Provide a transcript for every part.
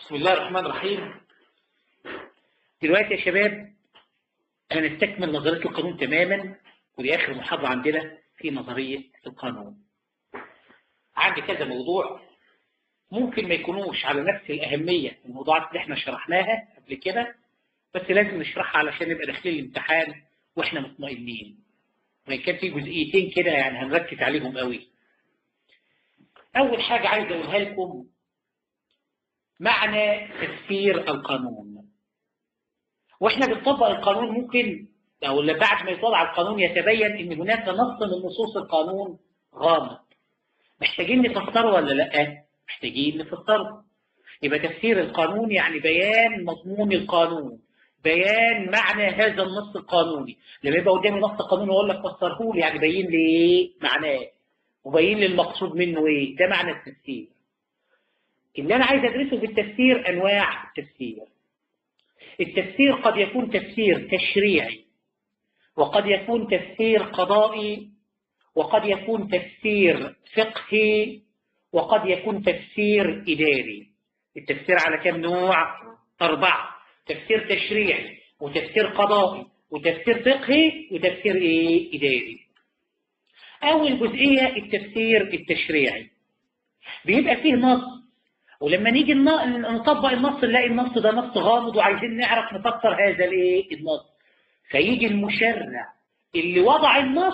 بسم الله الرحمن الرحيم دلوقتي يا شباب هنستكمل نظرية القانون تماما ودي آخر محاضرة عندنا في نظرية القانون عندي كذا موضوع ممكن ما يكونوش على نفس الأهمية الموضوعات اللي احنا شرحناها قبل كده بس لازم نشرحها علشان نبقى داخلين الامتحان واحنا مطمئنين وإن كان في جزئيتين كده يعني هنركز عليهم قوي أول حاجة عايز أقولها لكم معنى تفسير القانون واحنا بنطبق القانون ممكن او بعد ما يطلع القانون يتبين ان هناك نص من نصوص القانون غامض محتاجين نفسره ولا لا محتاجين نفسره يبقى تفسير القانون يعني بيان مضمون القانون بيان معنى هذا النص القانوني لما يبقى قدامي نص قانوني واقول لك فسره لي يعني بين لي ايه معناه وبين لي المقصود منه ايه ده معنى التفسير اللي أنا عايز أدرسه في التفسير أنواع التفسير التفسير قد يكون تفسير تشريعي وقد يكون تفسير قضائي وقد يكون تفسير فقهي وقد يكون تفسير إداري التفسير على كم نوع؟ أربعة تفسير تشريعي وتفسير قضائي وتفسير فقهي وتفسير إيه؟ إداري أول جزئية التفسير التشريعي بيبقى فيه نص ولما نيجي نطبق النص نلاقي النص ده نص غامض وعايزين نعرف نفسر هذا الايه النص فيجي المشرع اللي وضع النص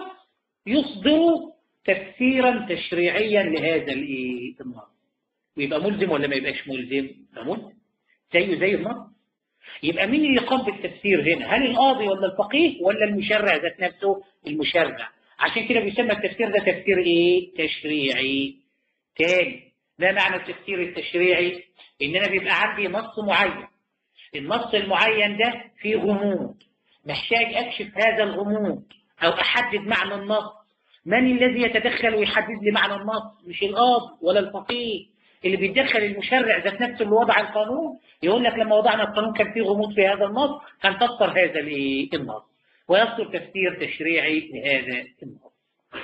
يصدر تفسيرا تشريعيا لهذا الايه النص ويبقى ملزم ولا ما يبقاش ملزم يبقى ملزم زيه زي النص يبقى مين اللي يقوم بالتفسير هنا هل القاضي ولا الفقيه ولا المشرع ذات نفسه المشرع عشان كده بيسمى التفسير ده تفسير ايه تشريعي تاني ما معنى التفسير التشريعي ان انا بيبقى عندي نص معين النص المعين ده فيه غموض محتاج اكشف هذا الغموض او احدد معنى النص من الذي يتدخل ويحدد لي معنى النص مش القاضي ولا الفقيه اللي بيتدخل المشرع ذات نفسه اللي وضع القانون يقول لك لما وضعنا القانون كان فيه غموض في هذا النص هنفسر هذا النص ويصدر تفسير تشريعي لهذا النص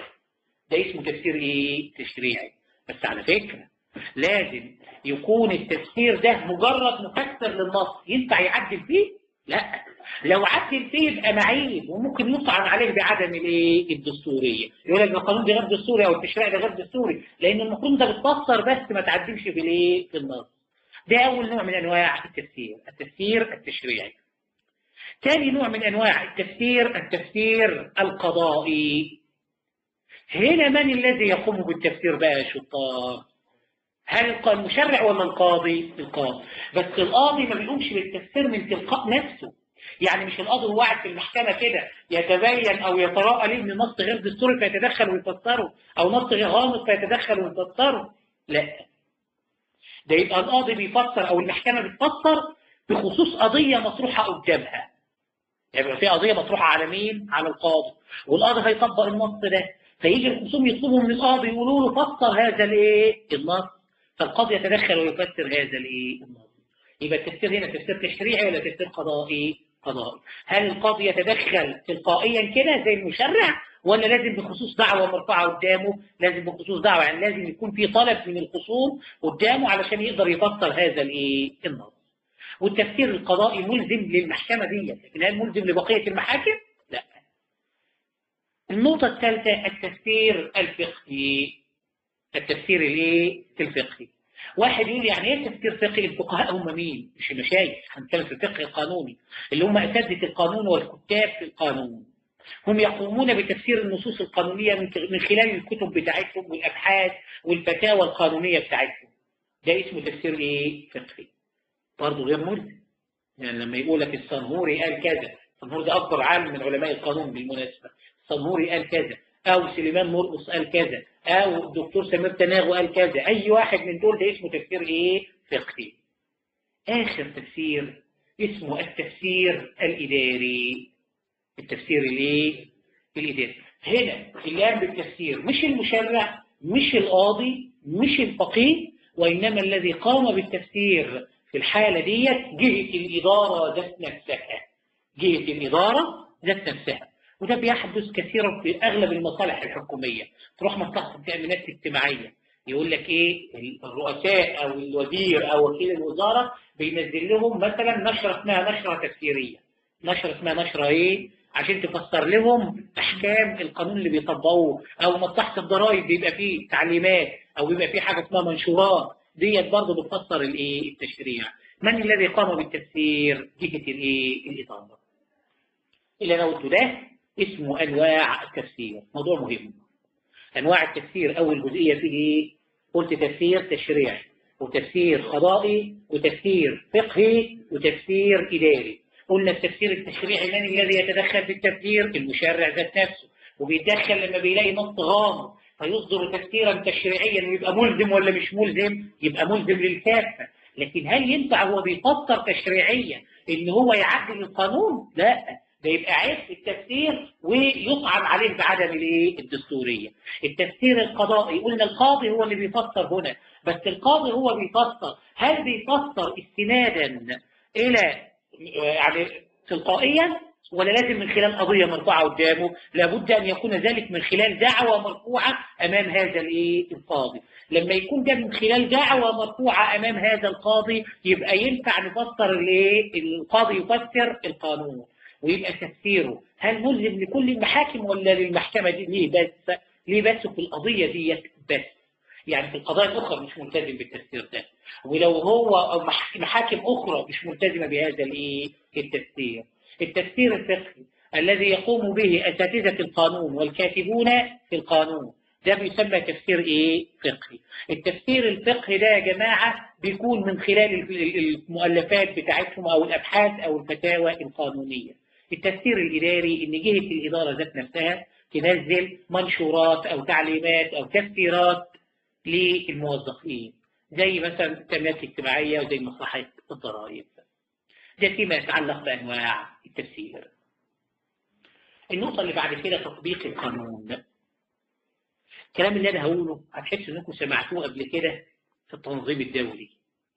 ده اسمه تفسير ايه تشريعي بس على فكره لازم يكون التفسير ده مجرد مفسر للنص ينفع يعدل فيه؟ لا لو عدل فيه يبقى معيب وممكن يطعن عليه بعدم الايه الدستوريه يقول لك القانون ده غير دستوري او التشريع ده غير دستوري لان المفروض ده بتفسر بس ما تعدلش في الايه في النص ده اول نوع من انواع التفسير التفسير التشريعي ثاني نوع من انواع التفسير التفسير القضائي هنا من الذي يقوم بالتفسير بقى يا شطار هل المشرع ولا القاضي؟ القاضي بس القاضي ما بيقومش بالتفسير من تلقاء نفسه يعني مش القاضي هو قاعد في المحكمة كده يتبين أو يتراءى ليه إن نص غير دستوري فيتدخل ويفسره أو نص غير غامض فيتدخل ويفسره لا ده يبقى القاضي بيفسر أو المحكمة بتفسر بخصوص قضية مطروحة قدامها يبقى يعني في قضية مطروحة على مين؟ على القاضي والقاضي هيطبق النص ده فيجي الخصوم يطلبوا من القاضي يقولوا له فسر هذا الايه؟ النص فالقاضي يتدخل ويفسر هذا الايه النص يبقى التفسير هنا تفسير تشريعي ولا تفسير قضائي قضائي هل القاضي يتدخل تلقائيا كده زي المشرع ولا لازم بخصوص دعوه مرفوعه قدامه لازم بخصوص دعوه يعني لازم يكون في طلب من الخصوم قدامه علشان يقدر يفسر هذا الايه النص والتفسير القضائي ملزم للمحكمه دي لكن هل ملزم لبقيه المحاكم لا النقطه الثالثه التفسير الفقهي التفسير الايه الفقهي واحد يقول يعني ايه تفسير فقهي الفقهاء هم مين مش المشايخ هنتكلم في الفقه القانوني اللي هم اساتذه القانون والكتاب في القانون هم يقومون بتفسير النصوص القانونيه من خلال الكتب بتاعتهم والابحاث والفتاوى القانونيه بتاعتهم ده اسمه تفسير ايه فقهي برضه غير ملزم يعني لما يقول لك الصنهوري قال كذا الصنهوري ده اكبر عالم من علماء القانون بالمناسبه الصنهوري قال كذا او سليمان مرقص قال كذا او الدكتور سمير تناغو قال كذا اي واحد من دول ده اسمه تفسير ايه فقهي اخر تفسير اسمه التفسير الاداري التفسير الايه الاداري هنا اللي قام بالتفسير مش المشرع مش القاضي مش الفقيه وانما الذي قام بالتفسير في الحاله ديت جهه الاداره ذات نفسها جهه الاداره ذات نفسها وده بيحدث كثيرا في اغلب المصالح الحكوميه تروح مصلحه التامينات الاجتماعيه يقول لك ايه الرؤساء او الوزير او وكيل الوزاره بينزل لهم مثلا نشره اسمها نشره تفسيريه نشره اسمها نشره ايه عشان تفسر لهم احكام القانون اللي بيطبقوه او مصلحه الضرائب بيبقى فيه تعليمات او بيبقى فيه حاجه اسمها منشورات ديت برضه بتفسر الايه التشريع من الذي قام بالتفسير جهه الايه الاداره اللي انا قلته ده اسمه انواع التفسير موضوع مهم انواع التفسير اول جزئيه فيه ايه قلت تفسير تشريعي وتفسير قضائي وتفسير فقهي وتفسير اداري قلنا التفسير التشريعي من الذي يتدخل في التفسير المشرع ذات نفسه وبيتدخل لما بيلاقي نص غامض فيصدر تفسيرا تشريعيا ويبقى ملزم ولا مش ملزم يبقى ملزم للكافه لكن هل ينفع هو بيفسر تشريعيا ان هو يعدل القانون لا ده يبقى عيب في التفسير ويطعن عليه بعدم الايه الدستوريه التفسير القضائي قلنا القاضي هو اللي بيفسر هنا بس القاضي هو بيفسر هل بيفسر استنادا الى يعني تلقائيا ولا لازم من خلال قضيه مرفوعه قدامه لابد ان يكون ذلك من خلال دعوه مرفوعه امام هذا الايه القاضي لما يكون ده من خلال دعوه مرفوعه امام هذا القاضي يبقى ينفع نفسر الايه القاضي يفسر القانون ويبقى تفسيره هل ملزم لكل المحاكم ولا للمحكمه دي ليه بس ليه بس في القضيه ديت بس يعني في القضايا الاخرى مش ملتزم بالتفسير ده ولو هو محاكم اخرى مش ملتزمه بهذا الايه التفسير التفسير الفقهي الذي يقوم به اساتذه القانون والكاتبون في القانون ده بيسمى تفسير ايه فقهي التفسير الفقهي ده يا جماعه بيكون من خلال المؤلفات بتاعتهم او الابحاث او الفتاوى القانونيه التفسير الاداري ان جهه الاداره ذات نفسها تنزل منشورات او تعليمات او تفسيرات للموظفين زي مثلا التنميات الاجتماعيه وزي مصلحه الضرائب ده فيما يتعلق بانواع التفسير النقطه اللي بعد كده تطبيق القانون الكلام اللي انا هقوله هتحسوا انكم سمعتوه قبل كده في التنظيم الدولي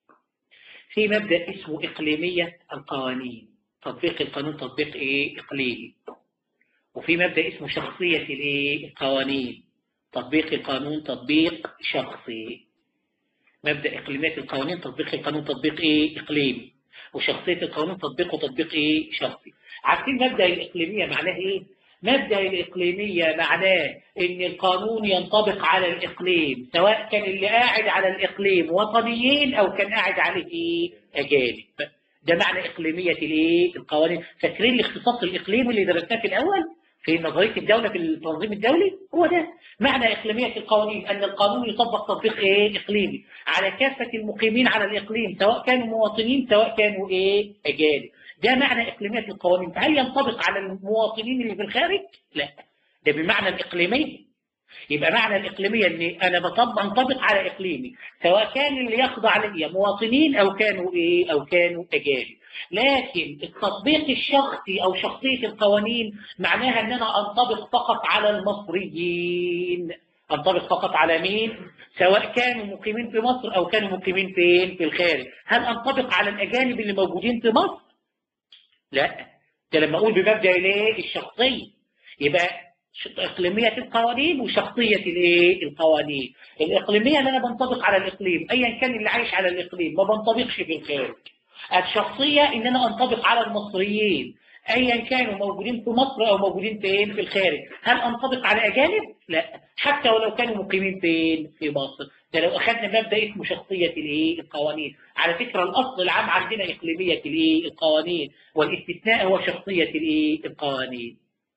في مبدا اسمه اقليميه القوانين تطبيق القانون تطبيق ايه اقليمي وفي مبدا اسمه شخصيه الايه القوانين تطبيق القانون تطبيق شخصي مبدا اقليميه القوانين تطبيق القانون تطبيق ايه اقليمي وشخصيه القانون تطبيقه تطبيق ايه شخصي عارفين مبدا الاقليميه معناه ايه مبدا الاقليميه معناه ان القانون ينطبق على الاقليم سواء كان اللي قاعد على الاقليم وطنيين او كان قاعد عليه ايه اجانب ده معنى اقليميه الايه القوانين فاكرين الاختصاص الاقليمي اللي درسناه في الاول في نظريه الدوله في التنظيم الدولي هو ده معنى اقليميه القوانين ان القانون يطبق تطبيق ايه اقليمي على كافه المقيمين على الاقليم سواء كانوا مواطنين سواء كانوا ايه اجانب ده معنى اقليميه القوانين فهل ينطبق على المواطنين اللي في الخارج لا ده بمعنى الاقليميه يبقى معنى الإقليمية أن أنا بطبق انطبق على إقليمي سواء كان اللي يخضع لي مواطنين أو كانوا إيه أو كانوا أجانب لكن التطبيق الشخصي أو شخصية القوانين معناها أن أنا أنطبق فقط على المصريين أنطبق فقط على مين؟ سواء كانوا مقيمين في مصر أو كانوا مقيمين فين؟ في الخارج هل أنطبق على الأجانب اللي موجودين في مصر؟ لا ده لما أقول بمبدأ الايه؟ الشخصية يبقى إقليمية القوانين وشخصية الايه؟ القوانين الإقليمية اللي أنا بنطبق على الإقليم أيا كان اللي عايش على الإقليم ما بنطبقش في الخارج الشخصية إن أنا أنطبق على المصريين أيا كانوا موجودين في مصر أو موجودين فين في الخارج هل أنطبق على أجانب؟ لا حتى ولو كانوا مقيمين فين في مصر ده لو أخذنا مبدأ اسمه شخصية الإيه القوانين على فكرة الأصل العام عندنا إقليمية الإيه القوانين والاستثناء هو شخصية الإيه القوانين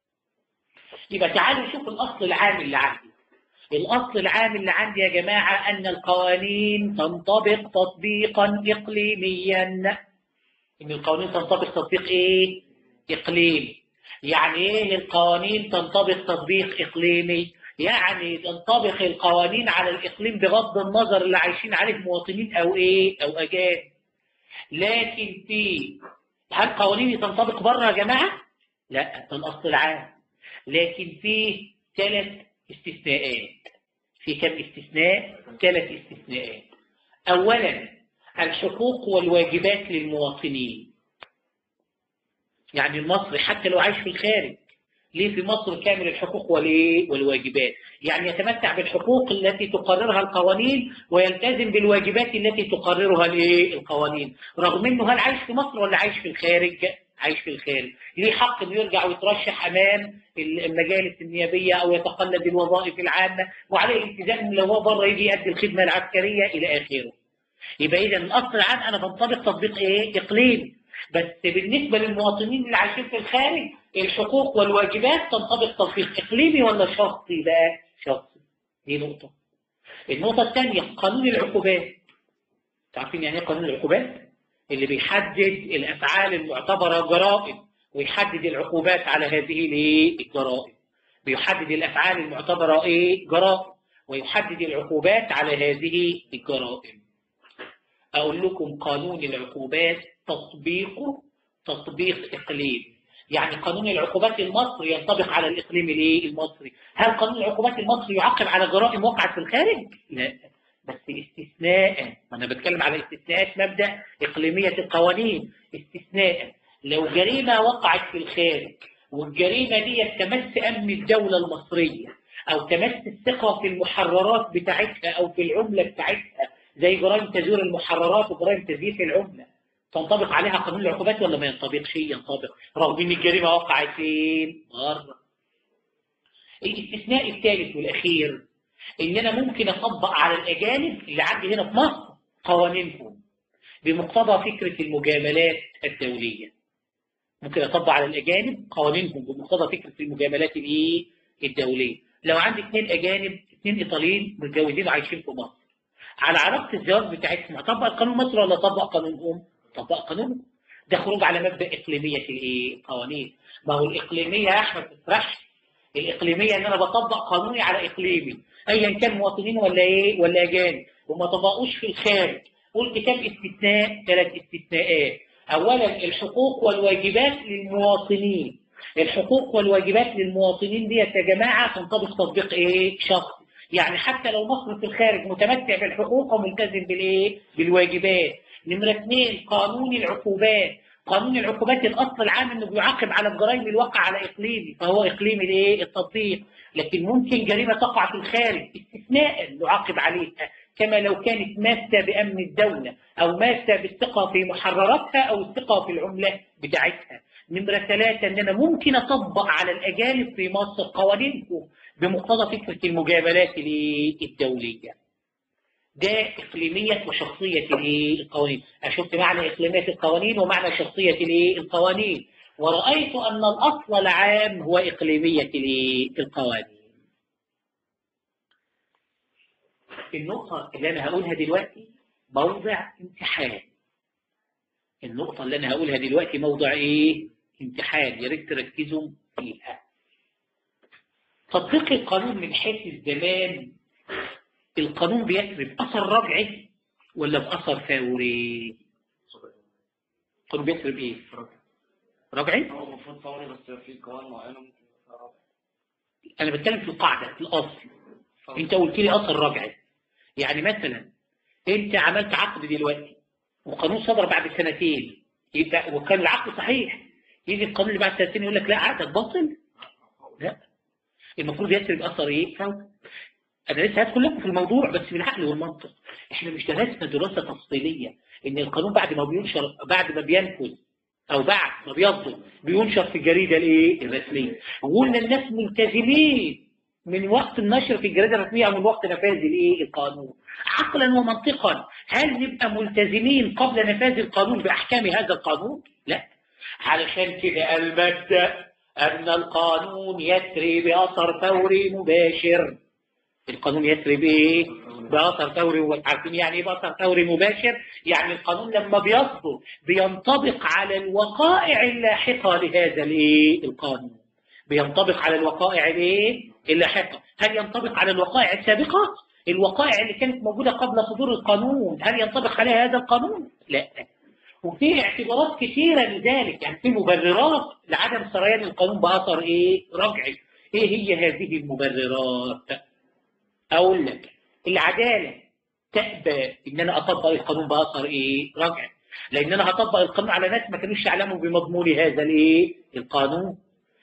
يبقى تعالوا نشوف الأصل العام اللي عندي الأصل العام اللي عندي يا جماعة أن القوانين تنطبق تطبيقا إقليميا إن القوانين تنطبق تطبيق إيه؟ إقليمي يعني إيه القوانين تنطبق تطبيق إقليمي؟ يعني تنطبق القوانين على الإقليم بغض النظر اللي عايشين عليه مواطنين أو إيه؟ أو أجانب لكن في هل قوانين تنطبق بره يا جماعة؟ لا ده الأصل العام لكن فيه ثلاث استثناءات في كم استثناء؟ ثلاث استثناءات أولا الحقوق والواجبات للمواطنين يعني المصري حتى لو عايش في الخارج ليه في مصر كامل الحقوق والايه والواجبات يعني يتمتع بالحقوق التي تقررها القوانين ويلتزم بالواجبات التي تقررها الايه القوانين رغم انه هل عايش في مصر ولا عايش في الخارج عايش في الخارج ليه حق انه يرجع ويترشح امام المجالس النيابيه او يتقلد الوظائف العامه وعليه التزام لو هو بره يجي يؤدي الخدمه العسكريه الى اخره يبقى اذا الاصل العام انا بنطبق تطبيق ايه اقليمي بس بالنسبه للمواطنين اللي عايشين في الخارج الحقوق والواجبات تنطبق تطبيق اقليمي ولا شخصي بقى شخصي دي نقطه النقطه الثانيه قانون العقوبات تعرفين يعني ايه قانون العقوبات اللي بيحدد الافعال المعتبره جرائم ويحدد العقوبات على هذه الجرائم بيحدد الافعال المعتبره ايه جرائم ويحدد العقوبات على هذه الجرائم اقول لكم قانون العقوبات تطبيقه تطبيق اقليم يعني قانون العقوبات المصري ينطبق على الاقليم الايه المصري هل قانون العقوبات المصري يعاقب على جرائم وقعت في الخارج لا بس استثناء انا بتكلم على استثناءات مبدا اقليميه القوانين استثناء لو جريمه وقعت في الخارج والجريمه دي تمس امن الدوله المصريه او تمس الثقه في المحررات بتاعتها او في العمله بتاعتها زي جرائم تزوير المحررات وجرائم تزييف العمله تنطبق عليها قانون العقوبات ولا ما ينطبقش ينطبق رغم ان الجريمه وقعت فين بره الاستثناء الثالث والاخير ان انا ممكن اطبق على الاجانب اللي عندي هنا في مصر قوانينهم بمقتضى فكره المجاملات الدوليه ممكن اطبق على الاجانب قوانينهم بمقتضى فكره المجاملات الايه الدوليه لو عندي اثنين اجانب اثنين ايطاليين متجوزين وعايشين في مصر على علاقه الزواج بتاعتهم اطبق قانون مصر ولا اطبق قانونهم طبق قانون ده خروج على مبدا اقليميه الايه القوانين ما هو الاقليميه يا احمد ما تسرحش الاقليميه ان انا بطبق قانوني على اقليمي ايا كان مواطنين ولا ايه ولا اجانب وما طبقوش في الخارج قلت كم استثناء ثلاث استثناءات اولا الحقوق والواجبات للمواطنين الحقوق والواجبات للمواطنين ديت يا جماعه تنطبق تطبيق ايه شخصي يعني حتى لو مصر في الخارج متمتع بالحقوق وملتزم بالايه بالواجبات نمرة اثنين قانون العقوبات قانون العقوبات الاصل العام انه بيعاقب على الجرائم الواقع على اقليمي فهو اقليمي الايه التطبيق لكن ممكن جريمه تقع في الخارج استثناء نعاقب عليها كما لو كانت ماسه بامن الدوله او ماسه بالثقه في محرراتها او الثقه في العمله بتاعتها نمره ثلاثه ان انا ممكن اطبق على الاجانب في مصر قوانينكم بمقتضى فكره المجاملات الدوليه ده إقليمية وشخصية القوانين شفت معنى إقليمية القوانين ومعنى شخصية القوانين ورأيت أن الأصل العام هو إقليمية القوانين النقطة اللي أنا هقولها دلوقتي موضع امتحان النقطة اللي أنا هقولها دلوقتي موضع إيه؟ امتحان يا ريت تركزوا فيها تطبيق القانون من حيث الزمان القانون بيسري بأثر رجعي ولا بأثر فوري؟ القانون بيسري بإيه؟ رجعي؟ هو المفروض فوري بس في قوانين معينة ممكن أنا بتكلم في القاعدة في الأصل أنت قلت لي أثر رجعي يعني مثلا أنت عملت عقد دلوقتي وقانون صدر بعد سنتين يبقى وكان العقد صحيح يجي القانون اللي بعد سنتين يقول لك لا عقدك باطل لا المفروض يسري بأثر إيه؟ فوري انا لسه هدخل لكم في الموضوع بس بالعقل والمنطق احنا مش درسنا دراسه تفصيليه ان القانون بعد ما بينشر بعد ما بينفذ او بعد ما بيصدر بينشر في الجريده الايه الرسميه وقلنا الناس ملتزمين من وقت النشر في الجريده الرسميه او من وقت نفاذ الايه القانون عقلا ومنطقا هل نبقى ملتزمين قبل نفاذ القانون باحكام هذا القانون لا علشان كده المبدا ان القانون يسري باثر فوري مباشر القانون يسري بايه؟ باثر فوري عارفين يعني ايه باثر فوري مباشر؟ يعني القانون لما بيصدر بينطبق على الوقائع اللاحقه لهذا الايه؟ القانون. بينطبق على الوقائع الايه؟ اللاحقه، هل ينطبق على الوقائع السابقه؟ الوقائع اللي كانت موجوده قبل صدور القانون، هل ينطبق عليها هذا القانون؟ لا. وفي اعتبارات كثيره لذلك، يعني في مبررات لعدم سريان القانون باثر ايه؟ رجعي. ايه هي هذه المبررات؟ اقول لك العداله تأبى ان انا اطبق القانون باثر ايه رجع لان انا هطبق القانون على ناس ما كانوش يعلموا بمضمون هذا الايه القانون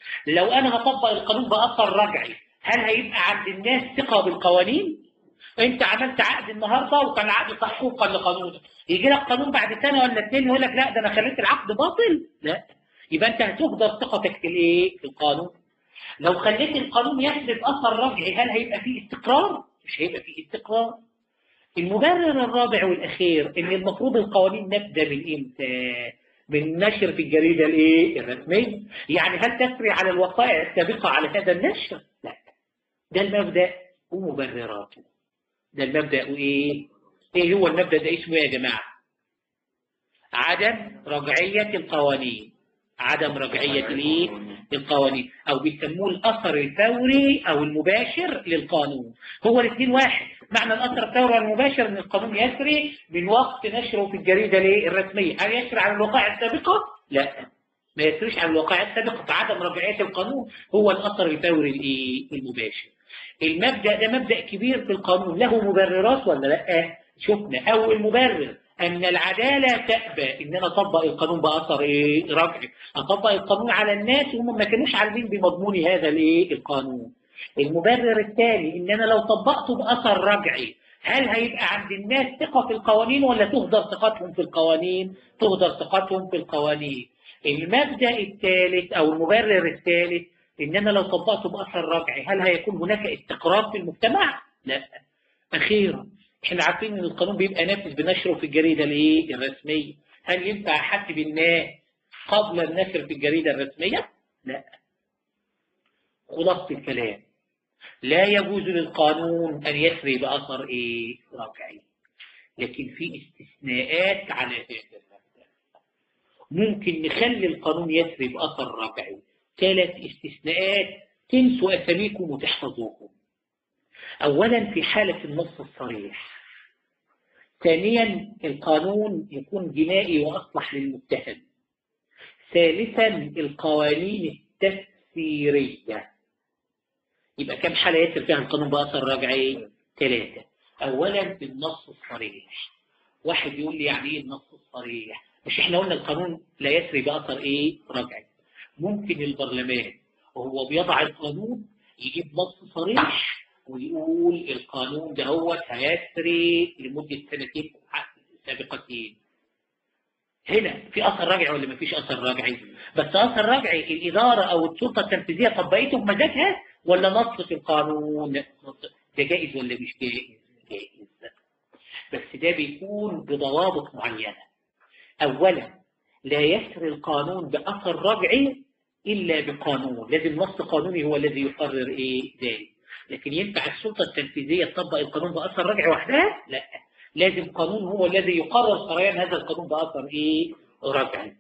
لو انا هطبق القانون باثر رجعي هل هيبقى عند الناس ثقه بالقوانين انت عملت عقد النهارده وكان العقد تحقيقا لقانونك يجي لك قانون بعد سنه ولا اتنين يقول لك لا ده انا خليت العقد باطل لا يبقى انت هتهدر ثقتك في الايه في القانون لو خليت القانون يحدث اثر رجعي هل هيبقى فيه استقرار مش هيبقى فيه استقرار المبرر الرابع والاخير ان المفروض القوانين نبدا من امتى من نشر في الجريده الايه الرسميه يعني هل تسري على الوقائع السابقه على هذا النشر لا ده المبدا ومبرراته ده المبدا وايه ايه هو المبدا ده اسمه ايه يا جماعه عدم رجعيه القوانين عدم رجعيه الايه القوانين او بيسموه الاثر الفوري او المباشر للقانون هو الاثنين واحد معنى الاثر الفوري والمباشر ان القانون يسري من وقت نشره في الجريده الايه الرسميه هل يسري على الوقائع السابقه لا ما يسريش على الوقائع السابقه فعدم رجعيه القانون هو الاثر الفوري الايه المباشر المبدا ده مبدا كبير في القانون له مبررات ولا لا شفنا اول مبرر ان العداله تأبى ان انا اطبق القانون باثر ايه رجعي اطبق القانون على الناس وهم ما كانوش عارفين بمضمون هذا الايه القانون المبرر الثاني ان انا لو طبقته باثر رجعي هل هيبقى عند الناس ثقه في القوانين ولا تهدر ثقتهم في القوانين تهدر ثقتهم في القوانين المبدا الثالث او المبرر الثالث ان انا لو طبقته باثر رجعي هل هيكون هناك استقرار في المجتمع لا اخيرا احنا عارفين ان القانون بيبقى نافذ بنشره في الجريده الايه الرسميه هل ينفع حد بالناس قبل النشر في الجريده الرسميه لا خلاصه الكلام لا يجوز للقانون ان يسري باثر ايه رجعي لكن في استثناءات على هذا المبدا ممكن نخلي القانون يسري باثر رجعي ثلاث استثناءات تنسوا اساميكم وتحفظوهم اولا في حاله النص الصريح ثانيا القانون يكون جنائي واصلح للمتهم ثالثا القوانين التفسيريه يبقى كم حاله يسر فيها القانون باثر رجعي ثلاثه اولا بالنص الصريح واحد يقول لي يعني ايه النص الصريح مش احنا قلنا القانون لا يسري باثر ايه رجعي ممكن البرلمان وهو بيضع القانون يجيب نص صريح ويقول القانون ده هو هيسري لمدة سنتين سابقتين هنا في اثر رجعي ولا ما فيش اثر رجعي بس اثر رجعي الاداره او السلطه التنفيذيه طبقته بمزاجها ولا نص في القانون ده جائز ولا مش جائز جائز بس ده بيكون بضوابط معينه اولا لا يسري القانون باثر رجعي الا بقانون لازم نص قانوني هو الذي يقرر ايه ذلك لكن ينفع السلطه التنفيذيه تطبق القانون باثر رجعي وحدها لا لازم قانون هو الذي يقرر سريان هذا القانون باثر ايه رجعي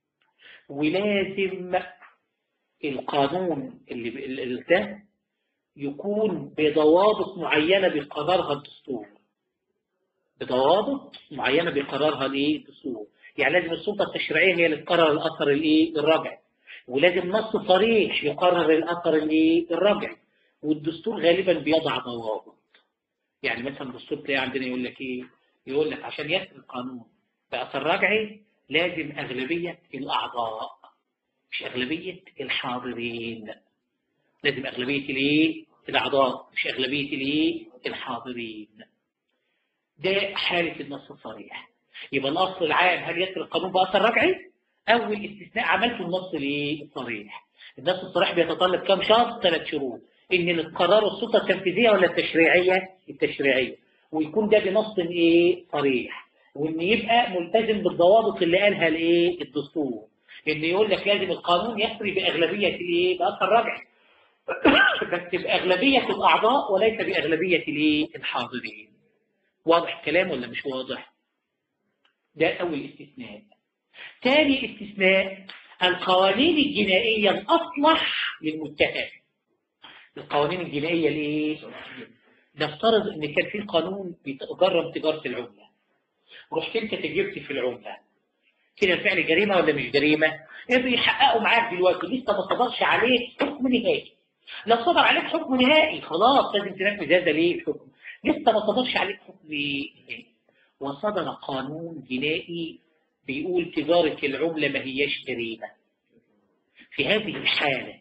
ولازم القانون اللي اللي ده يكون بضوابط معينه بيقررها الدستور بضوابط معينه بيقررها الايه الدستور يعني لازم السلطه التشريعيه هي اللي تقرر الاثر الايه الرجعي ولازم نص صريح يقرر الاثر الايه الرجعي والدستور غالبا بيضع ضوابط يعني مثلا الدستور تلاقي عندنا يقول لك ايه يقول لك عشان يسري القانون باثر رجعي لازم اغلبيه الاعضاء مش اغلبيه الحاضرين لازم اغلبيه الايه الاعضاء مش اغلبيه الايه الحاضرين ده حاله النص الصريح يبقى الاصل العام هل يسري القانون باثر رجعي اول استثناء عملته النص الايه الصريح النص الصريح بيتطلب كم شرط ثلاث شروط ان القرار السلطه التنفيذيه ولا التشريعيه التشريعيه ويكون ده بنص ايه صريح وان يبقى ملتزم بالضوابط اللي قالها الايه الدستور ان يقول لك لازم القانون يسري باغلبيه الايه باثر رجعي بس باغلبيه الاعضاء وليس باغلبيه الايه الحاضرين واضح الكلام ولا مش واضح ده اول استثناء ثاني استثناء القوانين الجنائيه الاصلح للمتهم القوانين الجنائيه ليه نفترض ان كان في قانون بيجرم تجاره العمله رحت انت تجرت في العمله كده الفعل جريمه ولا مش جريمه؟ يبقى يحققوا معاك دلوقتي لسه ما صدرش عليه حكم نهائي لو صدر عليك حكم نهائي خلاص لازم تنفذ هذا ليه الحكم لسه ما صدرش عليك حكم نهائي وصدر قانون جنائي بيقول تجاره العمله ما هياش جريمه في هذه الحاله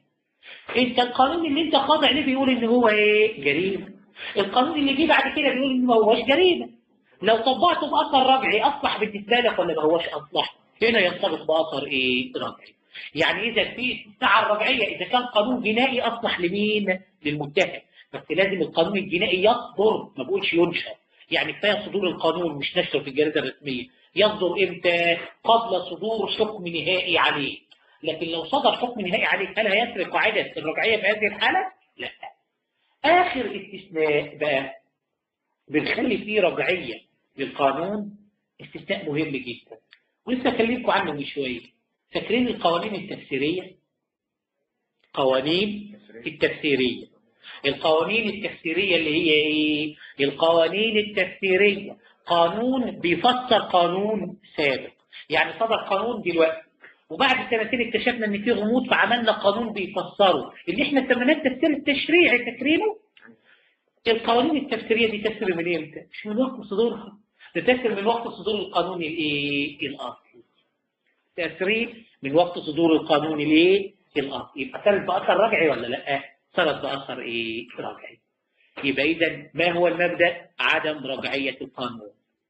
انت القانون اللي انت خاضع ليه بيقول ان هو ايه جريمه القانون اللي جه بعد كده بيقول ان ما هوش جريمه لو طبقته باثر رجعي اصلح بالنسبه لك ولا ما هوش اصلح هنا ينطبق باثر ايه رجعي يعني اذا في استعاره الرجعيه اذا كان قانون جنائي اصلح لمين للمتهم بس لازم القانون الجنائي يصدر ما بقولش ينشر يعني كفايه صدور القانون مش نشره في الجريده الرسميه يصدر امتى قبل صدور حكم نهائي عليه لكن لو صدر حكم نهائي عليك هل هيسري قاعده الرجعيه في هذه الحاله لا اخر استثناء بقى بنخلي فيه رجعيه للقانون استثناء مهم جدا ولسه اكلمكم عنه من شويه فاكرين القوانين التفسيريه قوانين التفسيريه القوانين التفسيريه اللي هي ايه القوانين التفسيريه قانون بيفسر قانون سابق يعني صدر قانون دلوقتي وبعد سنتين اكتشفنا ان في غموض فعملنا قانون بيفسره اللي احنا سميناه التفسير التشريعي فاكرينه القوانين التفسيريه دي تسري من امتى مش من وقت صدورها ده تسري من وقت صدور القانون الايه الاصلي تسري من وقت صدور القانون الايه الاصلي يبقى صارت باثر رجعي ولا لا صارت باثر ايه رجعي يبقى اذا ما هو المبدا عدم رجعيه القانون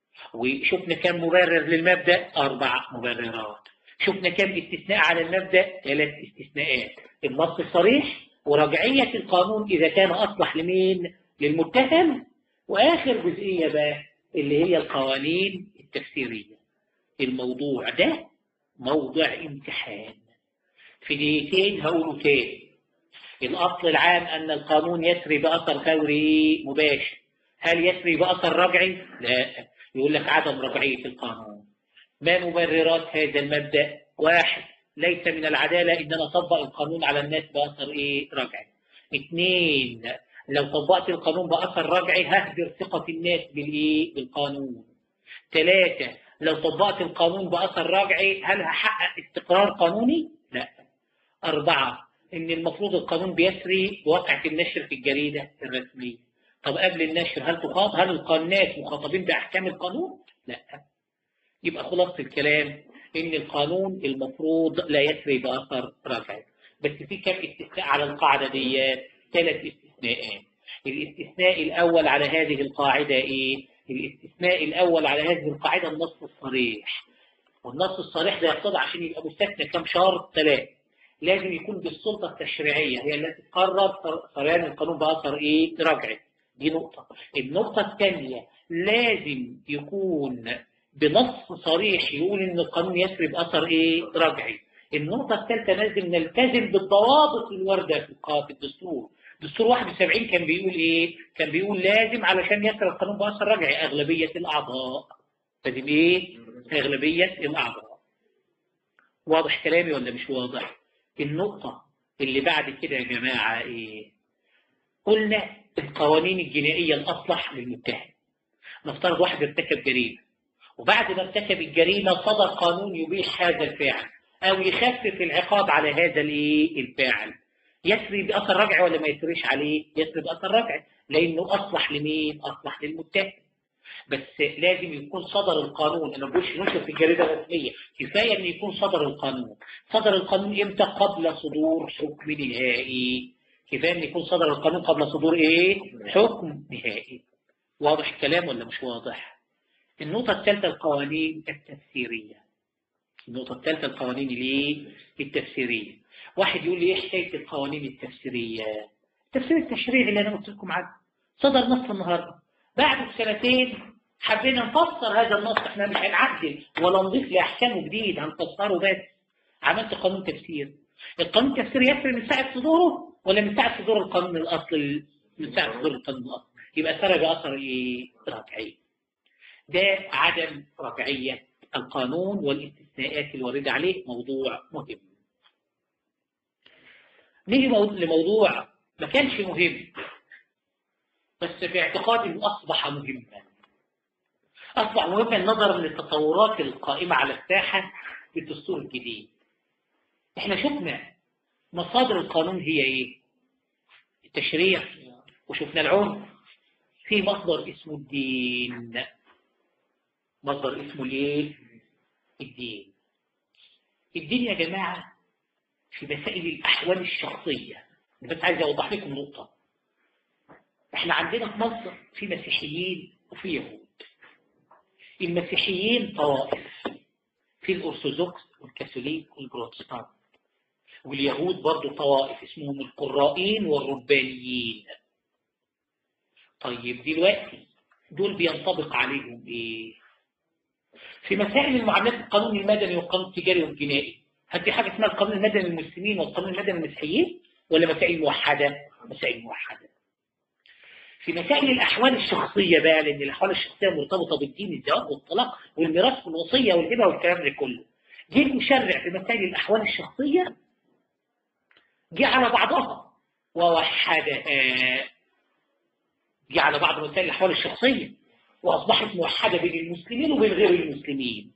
وشفنا كم مبرر للمبدا اربع مبررات شفنا كم استثناء على المبدا ثلاث استثناءات النص الصريح ورجعيه القانون اذا كان اصلح لمين للمتهم واخر جزئيه بقى اللي هي القوانين التفسيريه الموضوع ده موضع امتحان في دقيقتين هقوله تاني الأصل العام أن القانون يسري بأثر فوري مباشر هل يسري بأثر رجعي؟ لا يقول لك عدم رجعية القانون ما مبررات هذا المبدأ؟ واحد ليس من العدالة إن أنا أطبق القانون على الناس بأثر إيه؟ رجعي اثنين لو طبقت القانون بأثر رجعي ههدر ثقة الناس بالإيه؟ بالقانون ثلاثة لو طبقت القانون بأثر رجعي هل هحقق استقرار قانوني؟ لا أربعة إن المفروض القانون بيسري بواقعة النشر في الجريدة الرسمية طب قبل النشر هل تخاطب هل الناس مخاطبين بأحكام القانون؟ لا يبقى خلاصة الكلام إن القانون المفروض لا يسري بأثر رجعي بس في كم استثناء على القاعدة دي ثلاث استثناءات الاستثناء الأول على هذه القاعدة إيه؟ الاستثناء الأول على هذه القاعدة النص الصريح والنص الصريح ده يقتضي عشان يبقى مستثنى كم شرط ثلاثة لازم يكون بالسلطة التشريعية هي التي تقرر سريان القانون بأثر إيه؟ رجعي دي نقطة النقطة الثانية لازم يكون بنص صريح يقول إن القانون يسري بأثر إيه؟ رجعي النقطة الثالثة لازم نلتزم بالضوابط الواردة في الدستور دستور 71 كان بيقول ايه؟ كان بيقول لازم علشان يسري القانون بأثر رجعي أغلبية الأعضاء لازم ايه؟ أغلبية الأعضاء واضح كلامي ولا مش واضح؟ النقطة اللي بعد كده يا جماعة ايه؟ قلنا القوانين الجنائية الأصلح للمتهم نفترض واحد ارتكب جريمة وبعد ما ارتكب الجريمة صدر قانون يبيح هذا الفعل أو يخفف العقاب على هذا الايه؟ الفاعل يسري بأثر رجعي ولا ما يسريش عليه؟ يسري بأثر رجعي لأنه أصلح لمين؟ أصلح للمتهم بس لازم يكون صدر القانون انا بقولش نشر في الجريده الرسميه كفايه ان يكون صدر القانون صدر القانون امتى قبل صدور حكم نهائي كفايه ان يكون صدر القانون قبل صدور ايه حكم نهائي واضح الكلام ولا مش واضح النقطه الثالثه القوانين التفسيريه النقطه الثالثه القوانين الايه التفسيريه واحد يقول لي ايه حكايه القوانين التفسيريه التفسير التشريعي اللي انا قلت لكم عنه صدر نص النهارده بعد سنتين حبينا نفسر هذا النص احنا مش هنعدل ولا نضيف لاحكامه جديد هنفسره بس عملت قانون تفسير القانون التفسير يسري من ساعه صدوره ولا من ساعه صدور القانون الاصلي من ساعه صدور القانون الاصلي يبقى سرى باثر ايه رجعي ده عدم رجعيه القانون والاستثناءات الوارده عليه موضوع مهم نيجي لموضوع ما كانش مهم بس في اعتقادي انه اصبح مهما اصبح مهما نظرا للتطورات القائمه على الساحه بالدستور الجديد احنا شفنا مصادر القانون هي ايه التشريع وشفنا العنف في مصدر اسمه الدين مصدر اسمه الايه الدين الدين يا جماعه في مسائل الأحوال الشخصية بس عايز أوضح لكم نقطة احنا عندنا في مصر في مسيحيين وفي يهود المسيحيين طوائف في الأرثوذكس والكاثوليك والبروتستانت واليهود برضو طوائف اسمهم القرائين والربانيين طيب دلوقتي دول بينطبق عليهم ايه في مسائل المعاملات القانون المدني والقانون التجاري والجنائي هل في حاجه اسمها القانون المدني للمسلمين والقانون المدني للمسيحيين ولا مسائل موحده مسائل موحده في مسائل الاحوال الشخصيه بقى لان الاحوال الشخصيه مرتبطه بالدين الزواج والطلاق والميراث والوصيه والهبه والكلام ده كله جه المشرع في مسائل الاحوال الشخصيه جه على بعضها ووحدها جه على بعض مسائل الاحوال الشخصيه واصبحت موحده بين المسلمين وبين غير المسلمين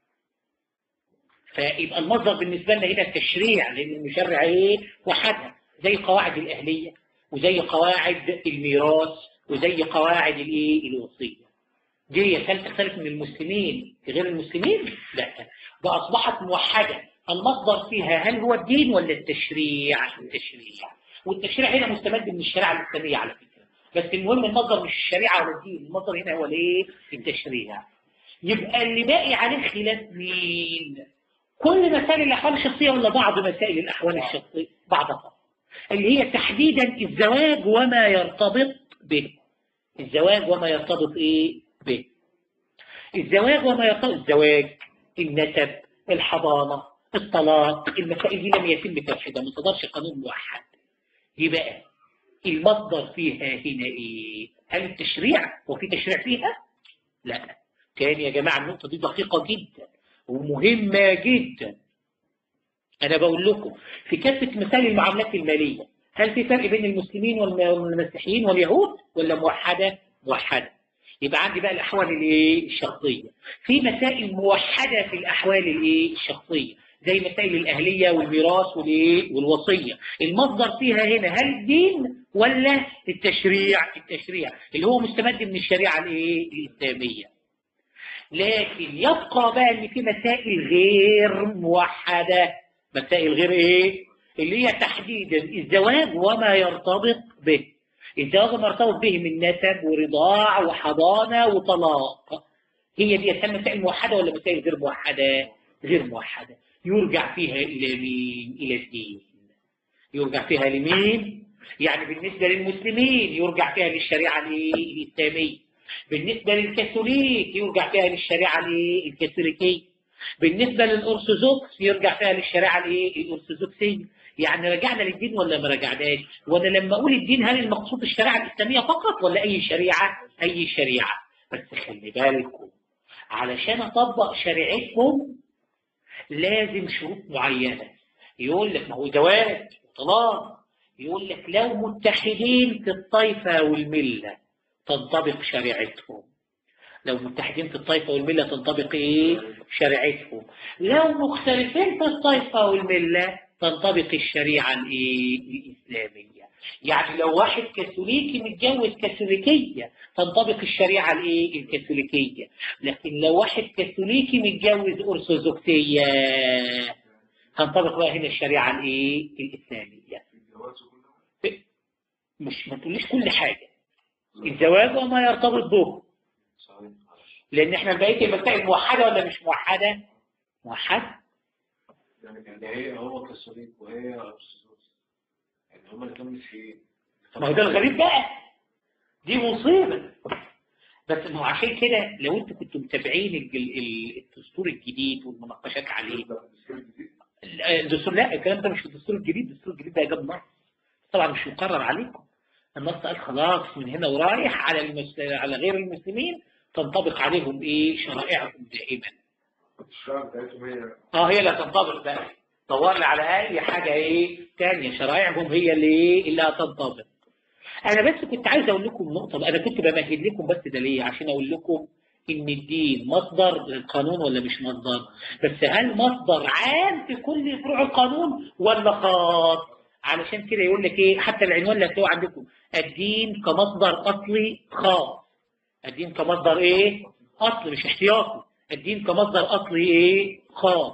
فيبقى المصدر بالنسبه لنا هنا التشريع لان المشرع ايه وحدها زي قواعد الاهليه وزي قواعد الميراث وزي قواعد الايه الوصيه دي هل تختلف من المسلمين في غير المسلمين؟ لا ده اصبحت موحده المصدر فيها هل هو الدين ولا التشريع؟ التشريع والتشريع هنا مستمد من الشريعه الاسلاميه على فكره بس المهم المصدر مش الشريعه ولا الدين المصدر هنا هو الايه؟ التشريع يبقى اللي باقي عليه خلاف مين؟ كل مسائل الاحوال الشخصيه ولا بعض مسائل الاحوال الشخصيه؟ بعضها اللي هي تحديدا الزواج وما يرتبط به الزواج وما يرتبط ايه به الزواج وما يرتبط الزواج النسب الحضانه الطلاق المسائل دي لم يتم ترشيدها ما صدرش قانون موحد دي بقى المصدر فيها هنا ايه هل التشريع هو في تشريع فيها لا تاني يا جماعه النقطه دي دقيقه جدا ومهمه جدا أنا بقول لكم في كافة مسائل المعاملات المالية هل في فرق بين المسلمين والمسيحيين واليهود ولا موحدة؟ موحدة. يبقى عندي بقى الأحوال الإيه؟ الشخصية. في مسائل موحدة في الأحوال الإيه؟ الشخصية زي مسائل الأهلية والميراث والإيه؟ والوصية. المصدر فيها هنا هل الدين ولا التشريع؟ التشريع اللي هو مستمد من الشريعة الإيه؟ الإسلامية. لكن يبقى بقى إن في مسائل غير موحدة مسائل غير ايه اللي هي تحديدا الزواج وما يرتبط به الزواج وما يرتبط به من نسب ورضاع وحضانة وطلاق هي دي اسمها مسائل موحدة ولا مسائل غير موحدة غير موحدة يرجع فيها إلى مين إلى الدين يرجع فيها لمين يعني بالنسبة للمسلمين يرجع فيها للشريعة الإسلامية بالنسبة للكاثوليك يرجع فيها للشريعة الكاثوليكية بالنسبة للأرثوذكس يرجع فيها للشريعة الايه الأرثوذكسية يعني رجعنا للدين ولا ما رجعناش وانا لما اقول الدين هل المقصود الشريعة الإسلامية فقط ولا أي شريعة أي شريعة بس خلي بالكم علشان أطبق شريعتكم لازم شروط معينة يقول لك ما هو زواج وطلاق يقول لك لو متحدين في الطائفة والملة تنطبق شريعتهم لو متحدين في الطائفة والملة تنطبق إيه؟ شريعتهم لو مختلفين في الطائفة والملة تنطبق الشريعة الإيه؟ الإسلامية يعني لو واحد كاثوليكي متجوز كاثوليكية تنطبق الشريعة الإيه؟ الكاثوليكية لكن لو واحد كاثوليكي متجوز أرثوذكسية تنطبق بقى هنا الشريعة الإيه؟ الإسلامية مش ما تقوليش كل حاجة الزواج وما يرتبط به لان احنا بقيه المسائل موحده ولا مش موحده؟ موحده يعني هي هو كاثوليك وهي ارثوذكس يعني هما الاثنين مسيحيين ما هو ده الغريب بقى دي مصيبه بس ما هو عشان كده لو انتوا كنتوا متابعين الج- ال- الدستور الجديد والمناقشات عليه الدستور لا الكلام ده مش في الدستور الجديد الدستور الجديد ده جاب نص طبعا مش مقرر عليكم النص قال خلاص من هنا ورايح على المس... على غير المسلمين تنطبق عليهم ايه شرائعهم دائما الشعب بتاعتهم هي اه هي اللي هتنطبق بقى دور لي على اي حاجه ايه تانية شرائعهم هي اللي ايه اللي هتنطبق انا بس كنت عايز اقول لكم نقطه انا كنت بمهد لكم بس ده ليه عشان اقول لكم ان الدين مصدر للقانون ولا مش مصدر بس هل مصدر عام في كل فروع القانون ولا خاص علشان كده يقول لك ايه حتى العنوان اللي هتلاقوه عندكم الدين كمصدر اصلي خاص الدين كمصدر ايه اصل مش احتياطي الدين كمصدر اصلي ايه خاص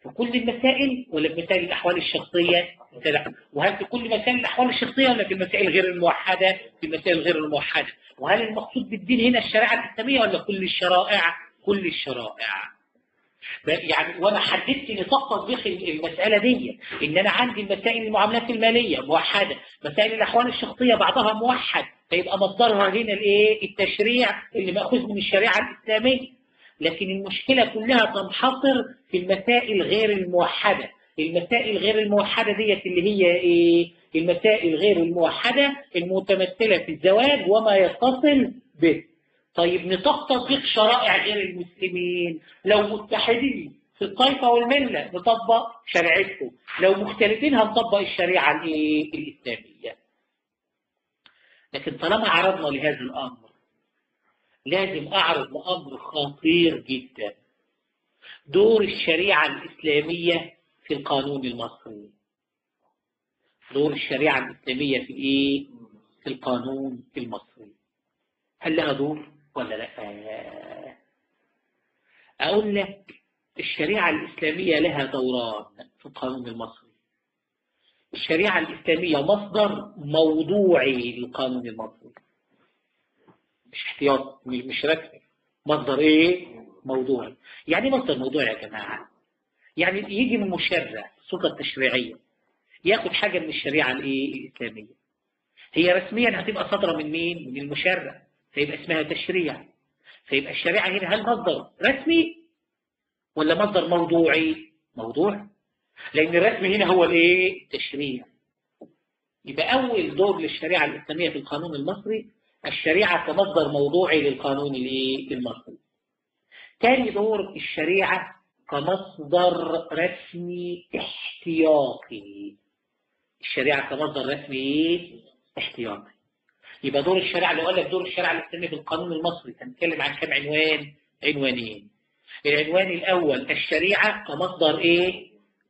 في كل المسائل ولا في مسائل الأحوال الشخصية وهل في كل مسائل الأحوال الشخصية ولا في المسائل غير الموحدة في المسائل غير الموحدة وهل المقصود بالدين هنا الشريعة الإسلامية ولا كل الشرائع كل الشرائع يعني وانا حددت نطاق تطبيق المساله دي ان انا عندي مسائل المعاملات الماليه موحده مسائل الاحوال الشخصيه بعضها موحد فيبقى مصدرها هنا الايه التشريع اللي ماخوذ من الشريعه الاسلاميه لكن المشكله كلها تنحصر في المسائل غير الموحده المسائل غير الموحده ديت اللي هي ايه المسائل غير الموحده المتمثله في الزواج وما يتصل به طيب نطاق تطبيق شرائع غير المسلمين لو متحدين في الطائفة والملة نطبق شريعتهم لو مختلفين هنطبق الشريعة الايه الإسلامية لكن طالما عرضنا لهذا الأمر لازم أعرض لأمر خطير جدا دور الشريعة الإسلامية في القانون المصري دور الشريعة الإسلامية في إيه؟ في القانون المصري هل لها دور ولا لا أقول لك الشريعة الإسلامية لها دوران في القانون المصري الشريعة الإسلامية مصدر موضوعي للقانون المصري مش احتياط مش رسمي مصدر ايه موضوعي يعني مصدر موضوعي يا جماعة يعني يجي من مشرع السلطة التشريعية ياخد حاجة من الشريعة الايه الإسلامية هي رسميا هتبقى صادرة من مين من المشرع فيبقى اسمها تشريع فيبقى الشريعة هنا هل مصدر رسمي ولا مصدر موضوعي موضوع لأن الرسمي هنا هو الايه التشريع يبقى أول دور للشريعة الإسلامية في القانون المصري الشريعة كمصدر موضوعي للقانون الايه المصري تاني دور الشريعة كمصدر رسمي احتياطي الشريعة كمصدر رسمي احتياطي يبقى دور الشريعة لو قال لك دور الشريعة الإسلامية في القانون المصري هنتكلم عن كم عنوان؟ عنوانين. العنوان الأول الشريعة كمصدر إيه؟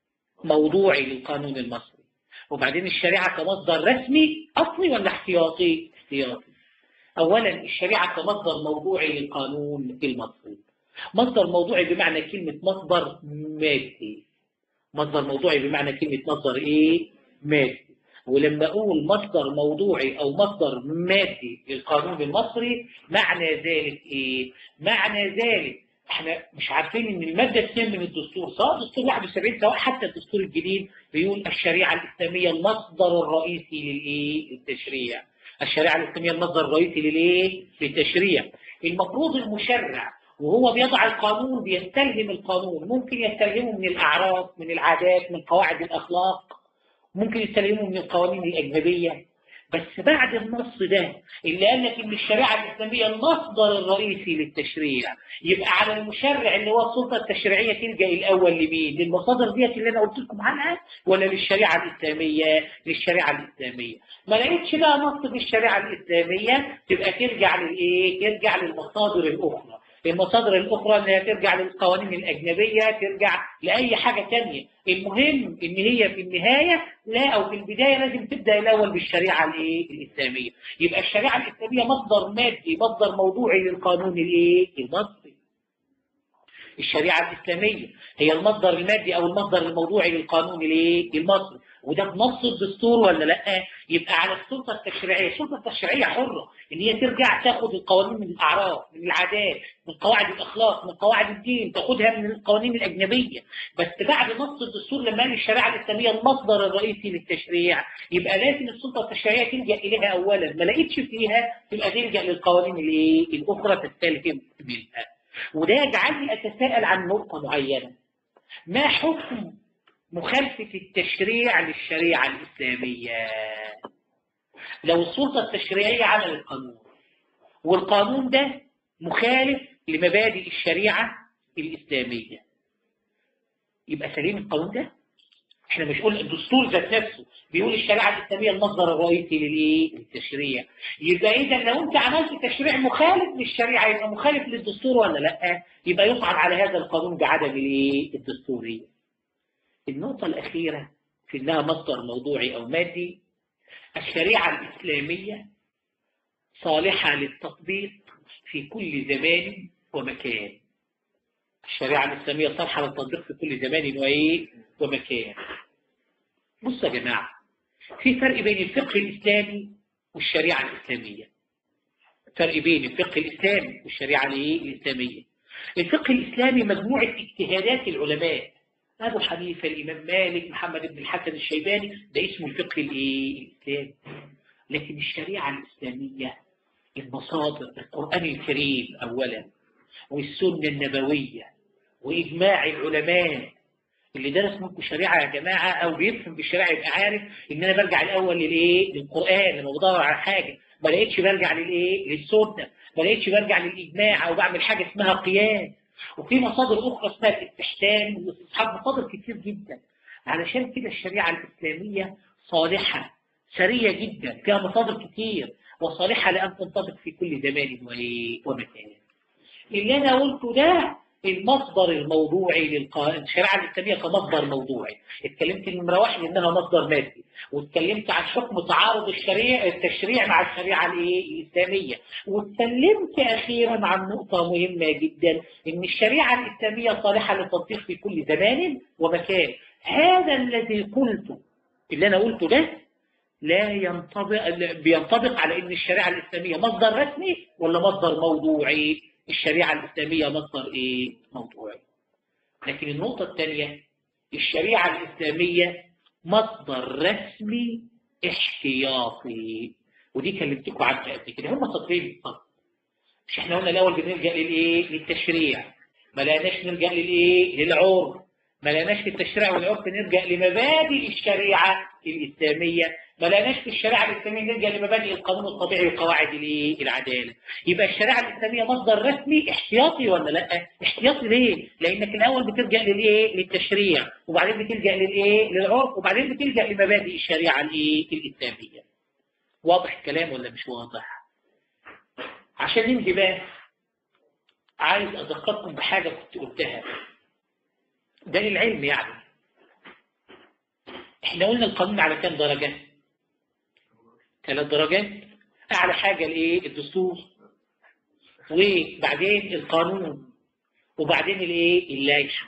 موضوعي للقانون المصري. وبعدين الشريعة كمصدر رسمي أصلي ولا احتياطي؟ احتياطي. أولا الشريعة كمصدر موضوعي للقانون المصري. مصدر موضوعي بمعنى كلمة مصدر مادي. مصدر موضوعي بمعنى كلمة مصدر إيه؟ مادي. ولما أقول مصدر موضوعي أو مصدر مادي للقانون المصري معنى ذلك إيه؟ معنى ذلك احنا مش عارفين ان المادة الثانية من الدستور سواء دستور 71 سواء حتى الدستور الجديد بيقول الشريعة الإسلامية المصدر الرئيسي للإيه؟ للتشريع. الشريعة الإسلامية المصدر الرئيسي للإيه؟ للتشريع. المفروض المشرع وهو بيضع القانون بيستلهم القانون ممكن يستلهمه من الأعراف من العادات من قواعد الأخلاق ممكن يستلهموا من القوانين الأجنبية بس بعد النص ده اللي قال لك ان الشريعه الاسلاميه المصدر الرئيسي للتشريع يبقى على المشرع اللي هو السلطه التشريعيه تلجا الاول لمين؟ للمصادر ديت اللي انا قلت لكم عنها ولا للشريعه الاسلاميه؟ للشريعه الاسلاميه. ما لقيتش بقى نص في الشريعه الاسلاميه تبقى ترجع للايه؟ ترجع للمصادر الاخرى. المصادر الأخرى اللي هي ترجع للقوانين الأجنبية ترجع لأي حاجة تانية المهم إن هي في النهاية لا أو في البداية لازم تبدأ الأول بالشريعة الإيه الإسلامية يبقى الشريعة الإسلامية مصدر مادي مصدر موضوعي للقانون الإيه المصري الشريعة الإسلامية هي المصدر المادي أو المصدر الموضوعي للقانون الإيه المصري وده بنص الدستور ولا لا يبقى على السلطه التشريعيه السلطه التشريعيه حره ان هي ترجع تاخد القوانين من الاعراف من العادات من قواعد الاخلاق من قواعد الدين تاخدها من القوانين الاجنبيه بس بعد نص الدستور لما قال الشريعه الاسلاميه المصدر الرئيسي للتشريع يبقى لازم السلطه التشريعيه تلجا اليها اولا ما لقيتش فيها تبقى تلجا للقوانين الايه الاخرى تستلهم منها وده يجعلني اتساءل عن نقطه معينه ما حكم مخالفة التشريع للشريعة الإسلامية لو السلطة التشريعية عملت قانون والقانون ده مخالف لمبادئ الشريعة الإسلامية يبقى سليم القانون ده احنا مش قلنا الدستور ذات نفسه بيقول الشريعة الإسلامية المصدر الرئيسي للايه؟ للتشريع يبقى إذا لو أنت عملت تشريع مخالف للشريعة يبقى مخالف للدستور ولا لأ؟ يبقى يصعد على هذا القانون بعدم الايه؟ الدستورية النقطة الأخيرة في أنها مصدر موضوعي أو مادي الشريعة الإسلامية صالحة للتطبيق في كل زمان ومكان الشريعة الإسلامية صالحة للتطبيق في كل زمان وإيه ومكان بصوا يا جماعة في فرق بين الفقه الإسلامي والشريعة الإسلامية فرق بين الفقه الإسلامي والشريعة الإيه؟ الإسلامية الفقه الإسلامي مجموعة اجتهادات العلماء أبو حنيفة الإمام مالك محمد بن الحسن الشيباني ده اسمه الفقه الإيه؟ الإسلامي لكن الشريعة الإسلامية المصادر القرآن الكريم أولا والسنة النبوية وإجماع العلماء اللي درس منكم شريعة يا جماعة أو بيفهم بالشريعة يبقى عارف إن أنا برجع الأول للإيه؟ للقرآن لما بدور على حاجة ما لقيتش برجع للإيه؟ للسنة ما لقيتش برجع للإجماع أو بعمل حاجة اسمها قياس وفي مصادر أخرى اسمها الاستحسان واستصحاب مصادر كتير جدا علشان كده الشريعة الإسلامية صالحة سرية جدا فيها مصادر كتير وصالحة لأن تنطبق في كل زمان ومكان اللي أنا قلته ده المصدر الموضوعي للشريعة الإسلامية كمصدر موضوعي اتكلمت نمرة واحد إنها مصدر مادي واتكلمت عن حكم تعارض الشريع التشريع مع الشريعة الإيه؟ الإسلامية واتكلمت أخيرا عن نقطة مهمة جدا إن الشريعة الإسلامية صالحة للتطبيق في كل زمان ومكان هذا الذي قلته اللي أنا قلته ده لا ينطبق بينطبق على ان الشريعه الاسلاميه مصدر رسمي ولا مصدر موضوعي الشريعه الاسلاميه مصدر ايه موضوعي لكن النقطه الثانيه الشريعه الاسلاميه مصدر رسمي احتياطي ودي كلمتكم عنها قبل كده هم سطرين بالظبط مش احنا قلنا الاول بنلجا للايه للتشريع ما لقيناش نلجا للايه للعرف ما لقيناش في التشريع والعرف نلجا لمبادئ الشريعه الاسلاميه ما لقيناش في الشريعه الاسلاميه نلجا لمبادئ القانون الطبيعي وقواعد العداله يبقى الشريعه الاسلاميه مصدر رسمي احتياطي ولا لا احتياطي ليه لانك الاول بتلجا للايه للتشريع وبعدين بتلجا للايه للعرف وبعدين بتلجا لمبادئ الشريعه الايه الاسلاميه واضح الكلام ولا مش واضح عشان ننهي بقى عايز اذكركم بحاجه كنت قلتها ده للعلم يعني احنا قلنا القانون على كام درجه ثلاث درجات اعلى حاجه الايه الدستور وبعدين القانون وبعدين الايه اللائحه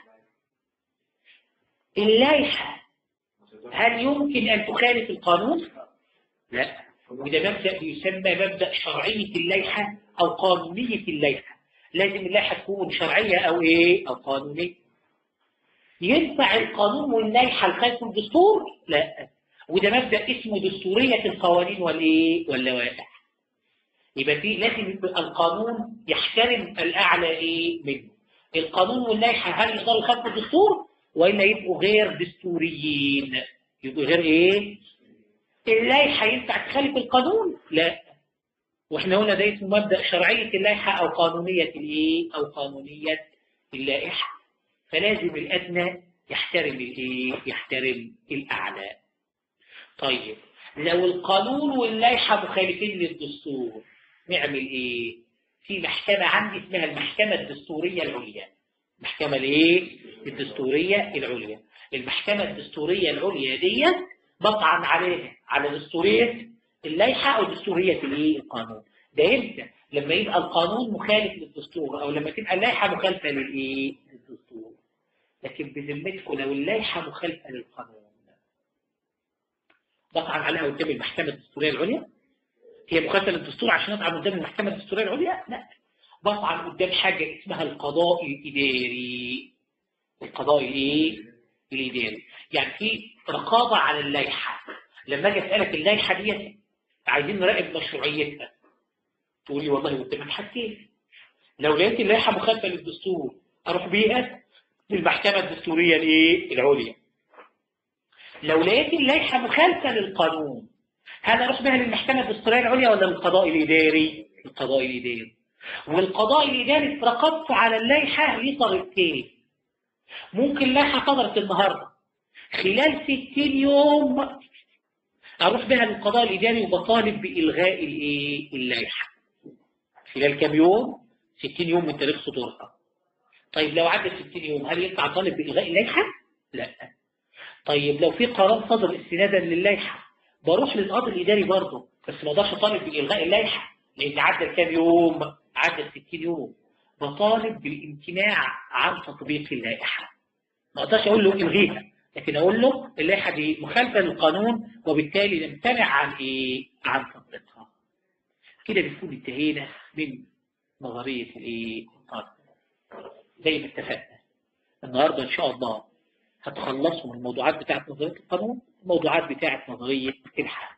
اللائحه هل يمكن ان تخالف القانون لا وده مبدا يسمى مبدا شرعيه اللائحه او قانونيه اللائحه لازم اللائحه تكون شرعيه او ايه او قانونيه ينفع القانون واللائحه الخالف الدستور لا وده مبدا اسمه دستوريه القوانين والايه واللوائح يبقى في لازم يبقى القانون يحترم الاعلى ايه منه القانون واللائحه هل يقدروا يخالفوا الدستور والا يبقوا غير دستوريين يبقوا غير ايه اللائحه ينفع تخالف القانون لا واحنا قلنا ده اسمه مبدا شرعيه اللائحه او قانونيه الايه او قانونيه اللائحه فلازم الادنى يحترم الايه يحترم الاعلى طيب لو القانون واللائحه مخالفين للدستور نعمل ايه في محكمه عندي اسمها المحكمه الدستوريه العليا المحكمه الايه الدستوريه العليا المحكمه الدستوريه العليا دي بطعن عليها على دستوريه اللائحه او دستوريه الايه القانون ده امتى لما يبقى القانون مخالف للدستور او لما تبقى اللائحه مخالفه للايه للدستور لكن بذمتكم لو اللائحه مخالفه للقانون بطعن عليها قدام المحكمه الدستوريه العليا هي مخالفه للدستور عشان اطعن قدام المحكمه الدستوريه العليا لا بطعن قدام حاجه اسمها القضاء الاداري القضاء الايه الاداري يعني في رقابه على اللائحه لما اجي اسالك اللائحه ديت عايزين نراقب مشروعيتها تقول لي والله قدامك حاجتين لو لقيت اللائحه مخالفه للدستور اروح بيها للمحكمه الدستوريه الايه العليا لو لقيت اللائحه مخالفه للقانون هل اروح بها للمحكمه الدستوريه العليا ولا للقضاء الاداري القضاء الاداري والقضاء الاداري في رقابته على اللائحه ليه طريقتين ممكن لائحه صدرت النهارده خلال 60 يوم اروح بها للقضاء الاداري وبطالب بالغاء الايه اللائحه خلال كام يوم 60 يوم من تاريخ صدورها طيب لو عدت 60 يوم هل ينفع اطالب بالغاء اللائحه لا طيب لو في قرار صدر استنادا للائحه بروح للقاضي الاداري برضه بس ما اقدرش اطالب بالغاء اللائحه لان عدى كام يوم عدى 60 يوم بطالب بالامتناع عن تطبيق اللائحة ما اقدرش اقول له الغيها لكن اقول له اللائحة دي مخالفة للقانون وبالتالي نمتنع عن ايه عن تطبيقها كده بنكون انتهينا من نظرية الايه زي ما اتفقنا النهارده ان شاء الله هتخلصوا من الموضوعات بتاعت نظرية القانون الموضوعات بتاعت نظرية الحق